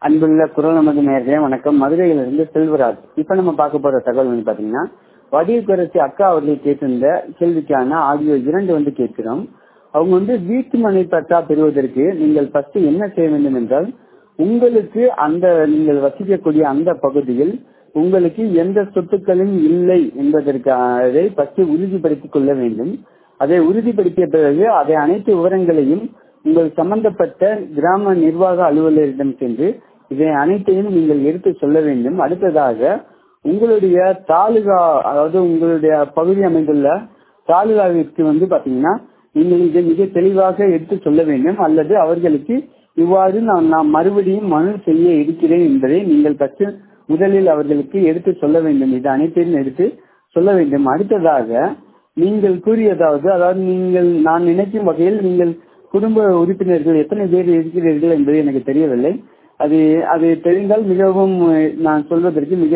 அன்புள்ள குரல் நமது நேர்களே வணக்கம் மதுரையிலிருந்து செல்வராஜ் இப்ப நம்ம பார்க்க போற தகவல் வந்து பாத்தீங்கன்னா வடிவுக்கரசி அக்கா அவர்கள் கேட்டிருந்த கேள்விக்கான ஆடியோ இரண்டு வந்து கேட்கிறோம் அவங்க வந்து வீட்டு மனை பட்டா பெறுவதற்கு நீங்கள் ஃபர்ஸ்ட் என்ன செய்ய வேண்டும் என்றால் உங்களுக்கு அந்த நீங்கள் வசிக்கக்கூடிய அந்த பகுதியில் உங்களுக்கு எந்த சொத்துக்களும் இல்லை என்பதற்காக ஃபர்ஸ்ட் உறுதிப்படுத்திக் கொள்ள வேண்டும் அதை உறுதிப்படுத்திய பிறகு அதை அனைத்து விவரங்களையும் உங்கள் சம்பந்தப்பட்ட கிராம நிர்வாக அலுவலரிடம் சென்று இதை அனைத்தையும் நீங்கள் எடுத்து சொல்ல வேண்டும் அடுத்ததாக உங்களுடைய தாலுகா அதாவது உங்களுடைய பகுதி அமைந்துள்ள தாலுகாவிற்கு வந்து பாத்தீங்கன்னா நீங்கள் இதை மிக தெளிவாக எடுத்து சொல்ல வேண்டும் அல்லது அவர்களுக்கு இவ்வாறு நான் நான் மறுபடியும் மனு செய்ய இருக்கிறேன் என்பதை நீங்கள் ஃபர்ஸ்ட் முதலில் அவர்களுக்கு எடுத்து சொல்ல வேண்டும் இது அனைத்தையும் எடுத்து சொல்ல வேண்டும் அடுத்ததாக நீங்கள் கூறியதாவது அதாவது நீங்கள் நான் நினைக்கும் வகையில் நீங்கள் குடும்ப உறுப்பினர்கள் எத்தனை பேர் இருக்கிறீர்கள் என்பது எனக்கு தெரியவில்லை அது அது தெரிந்தால் மிகவும் நான் சொல்வதற்கு மிக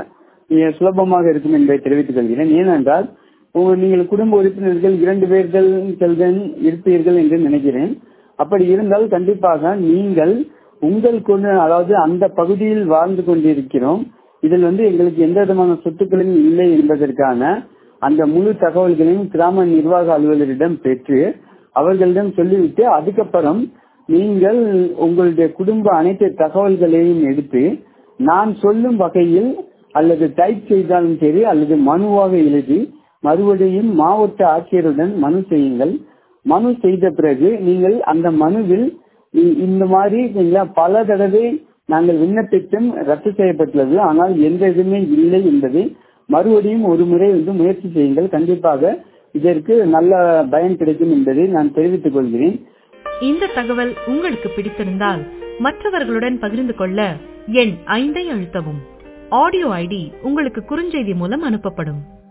சுலபமாக இருக்கும் என்பதை தெரிவித்துக் கொள்கிறேன் ஏனென்றால் நீங்கள் குடும்ப உறுப்பினர்கள் இரண்டு பேர்கள் செல்வன் இருப்பீர்கள் என்று நினைக்கிறேன் அப்படி இருந்தால் கண்டிப்பாக நீங்கள் உங்கள் கொண்டு அதாவது அந்த பகுதியில் வாழ்ந்து கொண்டிருக்கிறோம் இதில் வந்து எங்களுக்கு எந்த விதமான சொத்துக்களும் இல்லை என்பதற்கான அந்த முழு தகவல்களையும் கிராம நிர்வாக அலுவலரிடம் பெற்று அவர்களிடம் சொல்லிவிட்டு அதுக்கப்புறம் நீங்கள் உங்களுடைய குடும்ப அனைத்து தகவல்களையும் எடுத்து நான் சொல்லும் வகையில் அல்லது டைப் செய்தாலும் சரி அல்லது மனுவாக எழுதி மறுபடியும் மாவட்ட ஆட்சியருடன் மனு செய்யுங்கள் மனு செய்த பிறகு நீங்கள் அந்த மனுவில் இந்த மாதிரி பல தடவை நாங்கள் விண்ணப்பித்தும் ரத்து செய்யப்பட்டுள்ளது ஆனால் எந்த இதுவுமே இல்லை என்பதை மறுபடியும் ஒரு முறை வந்து முயற்சி செய்யுங்கள் கண்டிப்பாக இதற்கு நல்ல பயன் கிடைக்கும் என்பதை நான் தெரிவித்துக் கொள்கிறேன் இந்த தகவல் உங்களுக்கு பிடித்திருந்தால் மற்றவர்களுடன் பகிர்ந்து கொள்ள எண் ஐந்தை அழுத்தவும் ஆடியோ ஐடி உங்களுக்கு குறுஞ்செய்தி மூலம் அனுப்பப்படும்